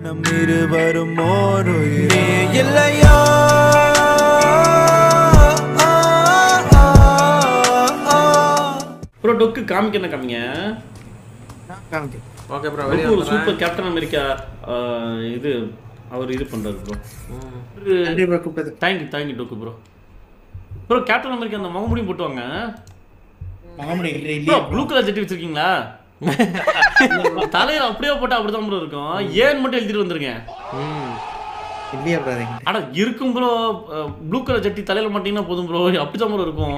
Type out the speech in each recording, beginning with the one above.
நம் இருவரும் ஓர் உயிரே இல்லையா ப்ரோ டொக்கு காமிக்க என்ன காமிங்க ஓகே ப்ரோ டொக்கு ஒரு சூப்பர் கேப்டன் அமெரிக்கா ஆஹ், இது அவர் இது பண்றாரு bro thank you thank you Doku bro bro captain America அந்த முகமுடியும் போட்டுவாங்க ப்ரோ ப்ளூ கலர் ஜெட்டி வச்சிருக்கீங்களா தலையில அப்படியே போட்டா அப்படிதான் ப்ரோ இருக்கும் ஏன் மட்டும் எழுதிட்டு வந்துருங்க இல்லையா பிரதர் அட இருக்கும் ப்ரோ ப்ளூ கலர் ஜட்டி தலையில மாட்டீங்கன்னா போதும் ப்ரோ அப்படிதான் ப்ரோ இருக்கும்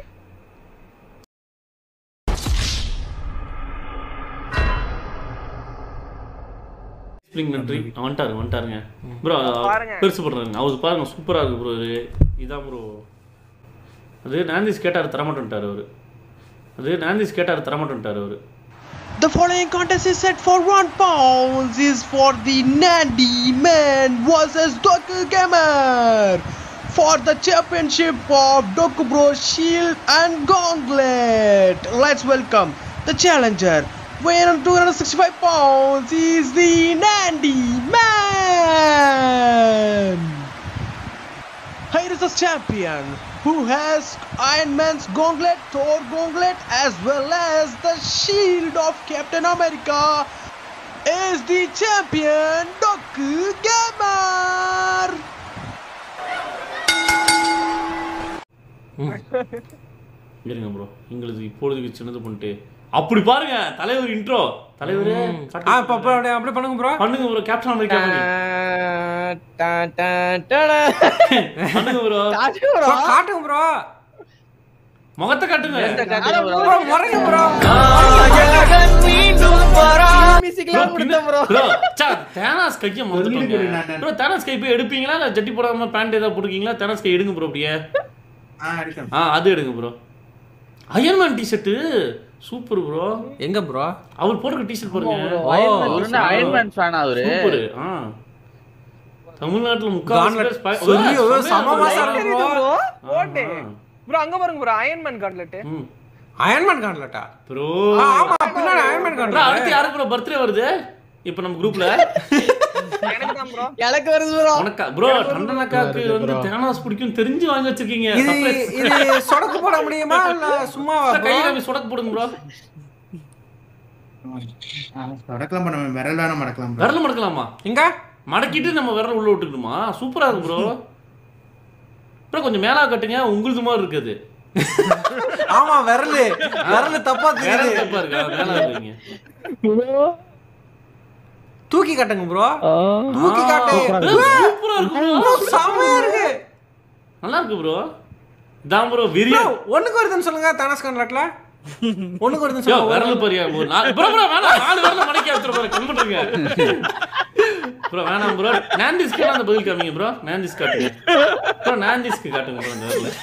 ஸ்ப்ரிங் நன்றி வந்துட்டாரு வந்துட்டாருங்க ப்ரோ பெருசு பண்ணுறாங்க அவர் பாருங்க சூப்பரா இருக்கு ப்ரோ இது இதான் ப்ரோ அது நாந்திஸ் கேட்டார் தரமாட்டேன்ட்டார் அவரு அது நாந்திஸ் கேட்டார் தரமாட்டேன்ட்டார் அவரு The following contest is set for one pounds is for the Nandi Man versus Doku Gamer for the championship of Doku Bro Shield and Gauntlet. Let's welcome the challenger. Weighing on 265 pounds is the Nandi Man. Here is a champion who has Iron Man's gauntlet, Thor gauntlet, as well as the shield of Captain America. Is the champion Doku Gamer? இருங்க bro எங்களுக்கு இப்பொழுதுக்கு சின்னது பண்ணிட்டு அப்படி பாருங்க தலைவர் intro தலைவர் ஆ இப்போ அப்போ அப்படியே அப்படியே பண்ணுங்க ப்ரோ பண்ணுங்க ப்ரோ கேப்டன் அமெரிக்கா பண்ணுங்க ப்ரோ காட்டுங்க ப்ரோ முகத்தை காட்டுங்க ப்ரோ முறைங்க ப்ரோ ப்ரோ சா தேனாஸ் கையை மறந்துட்டோங்க ப்ரோ தேனாஸ் கை போய் எடுப்பீங்களா இல்ல ஜட்டி போடாம பேண்ட் ஏதாவது போட்டுக்கீங்களா தேனாஸ் கை எடுங்க ப்ரோ அப்படியே ஆ அது எடுங்க bro Iron Man T shirt super bro எங்க ப்ரோ அவர் போட்டுக்க டிஷர்ட் பாருங்க அயன்மேன் ஃபேன் அவரு சூப்பர் ஆ தமிழ்நாட்டுல முக்கால் Gauntlet. சரி, ஒரு சம மாசம் இருக்கு ப்ரோ ஓட்டே ப்ரோ அங்க பாருங்க ப்ரோ அயன்மேன் காட்லெட் அயன்மேன் காண்லட்டா ப்ரோ ஆமா பின்னாடி அயன்மேன் ப்ரோ காண்லட் அடுத்து யாருக்கு ப்ரோ பர்த்டே வருது இப்போ நம்ம குரூப்ல எனக்கு தான் ப்ரோ எனக்கு வருது bro. உனக்கா ப்ரோ டண்டனக்காக்கு வந்து தேனாஸ் பிடிக்கும் தெரிஞ்சு வாங்கி வச்சிருக்கீங்க இது Surprise. இது சொடக்கு போட முடியுமா இல்ல சும்மாவா கை ப்ரோ காமி சொடக்கு போடுங்க ப்ரோ தொடக்கலாம் பண்ண விரல் வேணா மடக்கலாம் விரல மடக்கலாமா எங்க மடக்கிட்டு நம்ம விரல உள்ள விட்டுக்கணுமா சூப்பரா இருக்கு ப்ரோ ப்ரோ கொஞ்சம் மேலா கட்டுங்க உங்களுது மாதிரி இருக்குது ஆமா விரல் விரல் தப்பா வேற தெரியுது தப்பா இருக்கா மேலா இருக்கீங்க தூக்கி காட்டுங்க ப்ரோ தூக்கி காட்டு சூப்பரா இருக்கு bro. ப்ரோ செமையா இருக்கு நல்லா இருக்கு ப்ரோ தான் ப்ரோ விரிய ப்ரோ ஒண்ணுக்கு வருதுன்னு சொல்லுங்க தானஸ் காண்லட்ல ஒண்ணுக்கு வருதுன்னு யோ சொல்லுங்க விரல் பரியா ஒரு நாலு ப்ரோ ப்ரோ வேணாம் நாலு விரல மடக்கி வச்சிரு ப்ரோ கம் பண்ணுங்க ப்ரோ வேணாம் ப்ரோ நாந்திஸ்க்கு அந்த பதில் காமிங்க ப்ரோ நாந்திஸ் காட்டுங்க ப்ரோ நாந்திஸ்க்கு காட்டுங்க ப்ரோ அந்த விரல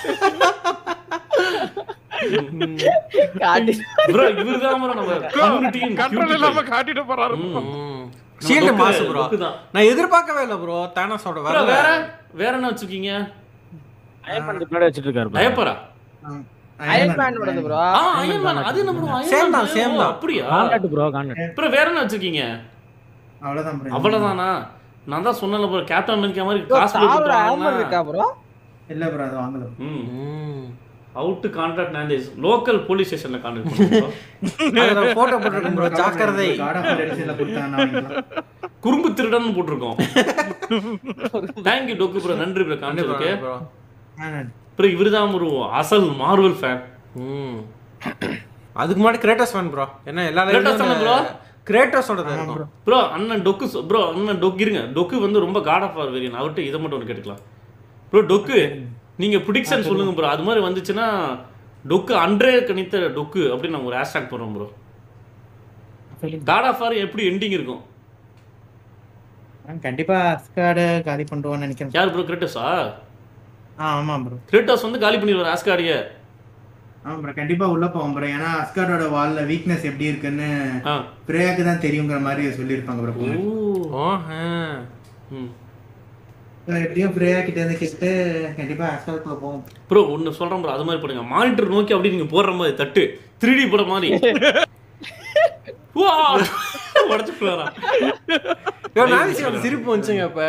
ப்ரோ இவர்தான் ப்ரோ நம்ம கம்யூனிட்டியின் கண்ட்ரோல் இல்லாம காட்டிட்டு போறாரு ஷீல்டு மாசு ப்ரோ டொக்கு தான். நான் எதிர்பார்க்கவே இல்ல ப்ரோ தானஸோட ப்ரோ விரல் வேற வேற என்ன வச்சிருக்கீங்க பின்னாடி வச்சிட்டு இருக்காரு டயப்பரா அயன்மேனோடது bro. ஆ அயன் மேன் அது என்ன ப்ரோ Same தான், same தான். அப்படியா கான்டாக்ட் ப்ரோ கான்டாக்ட் ப்ரோ வேற என்ன வச்சிருக்கீங்க அவ்வளவுதான் bro. அவ்வளவுதானா நான் தான் சொன்னல ப்ரோ கேப்டன் அமெரிக்கா மாதிரி காசு போட்டு bro. இல்ல ப்ரோ அது வாங்கல ம் அவுட் கான்ட்ராக்ட் நாந்தேஸ் லோக்கல் போலீஸ் ஸ்டேஷன்ல கான்ட்ராக்ட் பண்ணுறோம் அதுல போட்டோ போட்டுருக்கேன் ப்ரோ ஜாக்கிரதை காட் ஆஃப் எடிஷன்ல கொடுத்தாங்க வாங்கிக்கலாம் குறும்பு திருடன் போட்டிருக்கோம் தேங்க்யூ டொக்கு ப்ரோ நன்றி ப்ரோ காமிச்சதுக்கு ப்ரோ ப்ரோ இவர்தான் ஒரு அசல் மார்வல் ஃபேன் ம் அதுக்கு முன்னாடி கிரேட்டஸ் ஃபேன் ப்ரோ என்ன எல்லா Kratos தானே bro? கிரேட்டஸோட இருக்கும் ப்ரோ அண்ணன் டொக்கு ப்ரோ அண்ணன் டொக்கு இருங்க டொக்கு வந்து ரொம்ப காட் ஆஃப் ஆர் வெரியன் அவர்கிட்ட இதை மட்டும் ஒன்று கேட்டுக்கலாம் ப்ரோ டொக்கு நீங்க ப்ரிடிக்ஷன் சொல்லுங்க ப்ரோ அது மாதிரி வந்துச்சுன்னா டொக்கு அன்றே கணித்த டொக்கு அப்படின்னு நாங்கள் ஒரு ஹேஷ்டாக் போடுறோம் ப்ரோ காட் ஆஃப் ஆர் எப்படி எண்டிங் இருக்கும் கண்டிப்பா அஸ்கார்டு காலி பண்ணுவோம்னு நினைக்கிறேன் யார் ப்ரோ கிரேட்டஸா ஆ ஆமா ப்ரோ கிரேட்டஸ் வந்து காலி பண்ணிடுவார் ஆஸ்காரிய ஆமா ப்ரோ கண்டிப்பா உள்ள போவோம் ப்ரோ ஏன்னா அஸ்கார்டோட வால்ல வீக்னஸ் எப்படி இருக்குன்னு ஆ பிரேயாக்கு தான் தெரியுங்கிற மாதிரி சொல்லியிருப்பாங்க ப்ரோ ஓ ஓ ம் எப்படியும் பிரேயா கிட்ட இருந்து கேட்டு கண்டிப்பா அஸ்கார்டுக்குள்ள போவோம் ப்ரோ ஒன்று சொல்கிறேன் ப்ரோ அது மாதிரி பண்ணுங்க மானிட்டர் நோக்கி அப்படி நீங்கள் போடுற மாதிரி தட்டு த்ரீ டி படம் மாதிரி வா உடச்சு போறா யோ நாளைக்கு சிரிப்பு வந்துச்சுங்க இப்ப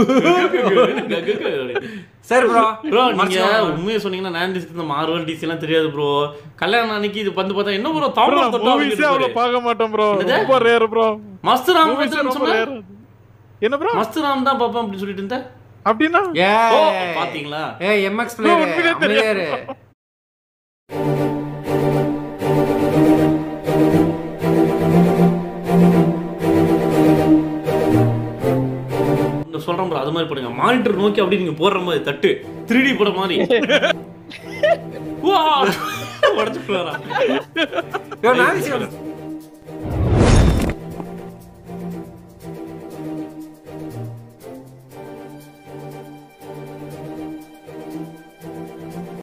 சரி ப்ரோ ப்ரோ நீங்க உண்மையை சொன்னீங்கன்னா நைன்டிஸ்க்கு இந்த மார்வல் டிசி எல்லாம் தெரியாது ப்ரோ கல்யாணம் அன்னைக்கு இது வந்து பார்த்தா என்ன ப்ரோ ப்ரோ தாமஸ் தொட்டா மூவிஸே அவ்வளவு பார்க்க மாட்டோம் ப்ரோ என்னது? ரொம்ப ரேர் ப்ரோ மஸ்து ராம் மூவிஸ் பார்த்துன்னு ரொம்ப சொன்னா ரேர் என்ன ப்ரோ மஸ்து ராம் தான் பாப்பேன் அப்படின்னு சொல்லிட்டு இருந்தேன் அப்படின்னா ஏ ஓ பாத்தீங்களா ஏ எம்எக்ஸ் பிளேயர் உண்மையிலே அமைதியாரு இந்த சொல்றேன் ப்ரோ அது மாதிரி போடுங்க மானிட்டர் நோக்கி அப்படி நீங்க போடுற மாதிரி தட்டு 3D படம் மாதிரி வா உடச்சு போறா யோ நாளைக்கு